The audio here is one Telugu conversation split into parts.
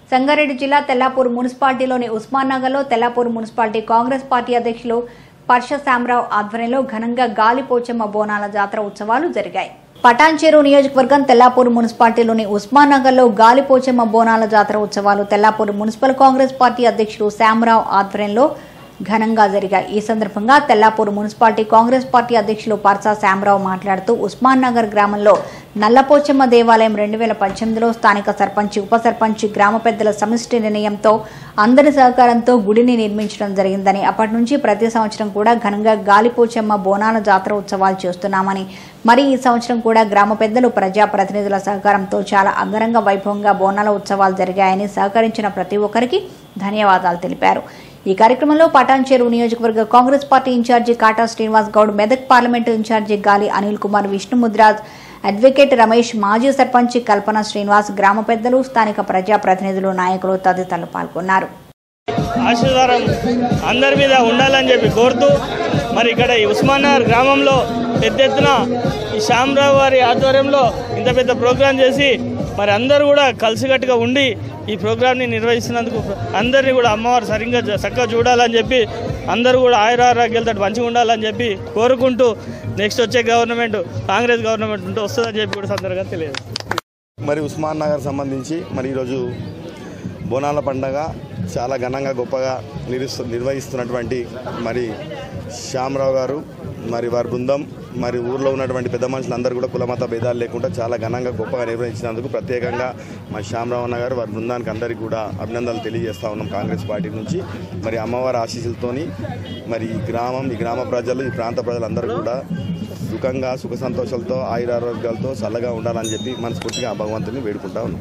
సంగారెడ్డి జిల్లా తెల్లాపూర్ మున్సిపాలిటీలోని ఉస్మాన్ నగర్లో తెల్లాపూర్ మున్సిపాలిటీ కాంగ్రెస్ పార్టీ అధ్యక్షులు పర్ష శామరావు ఆధ్వర్యంలో ఘనంగా గాలిపోచమ్మ బోనాల జాతర ఉత్సవాలు జరిగాయి పటాన్చేరు నియోజకవర్గం తెల్లాపూర్ మున్సిపాలిటీలోని ఉస్మాన్ నగర్లో గాలిపోచమ్మ బోనాల జాతర ఉత్సవాలు తెల్లాపూర్ మున్సిపల్ కాంగ్రెస్ పార్టీ అధ్యక్షులు శామరావు ఆధ్వర్యంలో ఘనంగా జరిగాయి ఈ సందర్భంగా తెల్లాపూర్ మున్సిపాలిటీ కాంగ్రెస్ పార్టీ అధ్యక్షులు పర్సా శామరావు మాట్లాడుతూ ఉస్మాన్ నగర్ గ్రామంలో నల్లపోచమ్మ దేవాలయం రెండు వేల పద్దెనిమిదిలో స్థానిక సర్పంచ్ ఉప సర్పంచ్ గ్రామ పెద్దల సమిష్టి నిర్ణయంతో అందరి సహకారంతో గుడిని నిర్మించడం జరిగిందని అప్పటి నుంచి ప్రతి సంవత్సరం కూడా ఘనంగా గాలిపోచమ్మ బోనాల జాతర ఉత్సవాలు చేస్తున్నామని మరి ఈ సంవత్సరం కూడా గ్రామ పెద్దలు ప్రజాప్రతినిధుల సహకారంతో చాలా అంగరంగ వైభవంగా బోనాల ఉత్సవాలు జరిగాయని సహకరించిన ప్రతి ఒక్కరికి ధన్యవాదాలు తెలిపారు ఈ కార్యక్రమంలో పటాన్చేరు నియోజకవర్గ Congress party incharge Kata Srinivas Goud Medak parliament incharge Gali Anil Kumar విష్ణుముద్రాజ్ అడ్వకేట్ రమేష్ మాజీ సర్పంచ్ కల్పన శ్రీనివాస్ గ్రామ పెద్దలు స్థానిక ప్రజాప్రతినిధులు నాయకులు తదితరులు పాల్గొన్నారు ఆశీర్వాదం అందరి మీద ఉండాలని చెప్పి కోరుతూ మరి ఇక్కడ ఈ ఉస్మానగర్ గ్రామంలో పెద్ద ఎత్తున ఈ శ్యామరావు వారి ఆధ్వర్యంలో ఇంత పెద్ద ప్రోగ్రాం చేసి మరి అందరూ కూడా కలిసికట్టుగా ఉండి ఈ ప్రోగ్రాంని నిర్వహిస్తున్నందుకు అందరినీ కూడా అమ్మవారు సరిగ్గా చక్కగా చూడాలని చెప్పి అందరూ కూడా ఆయురారోగ్యాలతో మంచిగా ఉండాలని చెప్పి కోరుకుంటూ నెక్స్ట్ వచ్చే గవర్నమెంట్ కాంగ్రెస్ గవర్నమెంట్ ఉంటే వస్తుందని చెప్పి కూడా సందర్భంగా తెలియదు మరి ఉస్మాన్ నగర్ సంబంధించి మరి ఈరోజు బోనాల పండగ చాలా ఘనంగా గొప్పగా నిర్వహిస్తు నిర్వహిస్తున్నటువంటి మరి శ్యామరావు గారు మరి వారి బృందం మరి ఊర్లో ఉన్నటువంటి పెద్ద మనుషులందరూ కూడా కులమత భేదాలు లేకుండా చాలా ఘనంగా గొప్పగా నిర్వహించినందుకు ప్రత్యేకంగా మా శ్యామరావు అన్న గారు వారి బృందానికి అందరికీ కూడా అభినందనలు తెలియజేస్తా ఉన్నాం కాంగ్రెస్ పార్టీ నుంచి మరి అమ్మవారి ఆశీస్సులతోని మరి ఈ గ్రామం ఈ గ్రామ ప్రజలు ఈ ప్రాంత ప్రజలందరూ కూడా సుఖంగా సుఖ సంతోషాలతో ఆయురారోగ్యాలతో చల్లగా ఉండాలని చెప్పి మనస్ఫూర్తిగా ఆ భగవంతుని వేడుకుంటా ఉన్నాం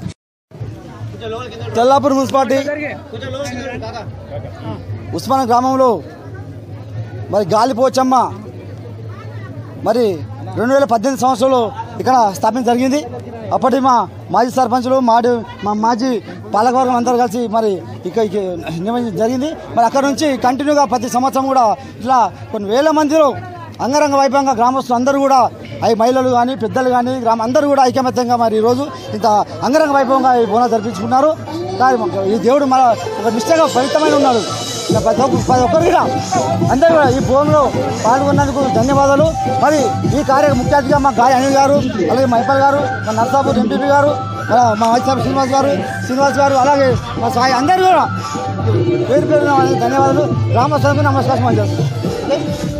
తెల్లాపూర్ మున్సిపాలిటీ ఉస్మాన్ గ్రామంలో మరి గాలిపోచమ్మ మరి రెండు వేల పద్దెనిమిది సంవత్సరంలో ఇక్కడ స్థాపించడం జరిగింది అప్పటి మా మాజీ సర్పంచులు మాడి మా మాజీ పాలకవర్గం అందరూ కలిసి మరి ఇక్కడ నిర్వహించడం జరిగింది మరి అక్కడ నుంచి కంటిన్యూగా ప్రతి సంవత్సరం కూడా ఇట్లా కొన్ని వేల మందిలో అంగరంగ వైభవంగా గ్రామస్తులు అందరూ కూడా అవి మహిళలు కానీ పెద్దలు కానీ గ్రామ అందరూ కూడా ఐకమత్యంగా మరి ఈరోజు ఇంత అంగరంగ వైభవంగా ఈ బోనాలు జరిపించుకున్నారు కానీ ఈ దేవుడు మన ఒక నిష్టగా ఫలితమైన ఉన్నాడు ఇలా ప్రతి ఒక్క ప్రతి ఒక్కరు కూడా అందరూ కూడా ఈ బోన్లో పాల్గొన్నందుకు ధన్యవాదాలు మరి ఈ కార్య ముఖ్య అతిథిగా మా గాయ అనిల్ గారు అలాగే మైపల్ గారు మా నర్సాపూర్ ఎంపీపీ గారు మన మా వైఎస్ఆర్ శ్రీనివాస్ గారు శ్రీనివాస్ గారు అలాగే మా సాయి అందరూ కూడా పేరు పేరు ధన్యవాదాలు గ్రామస్తులకు నమస్కారం చేస్తాం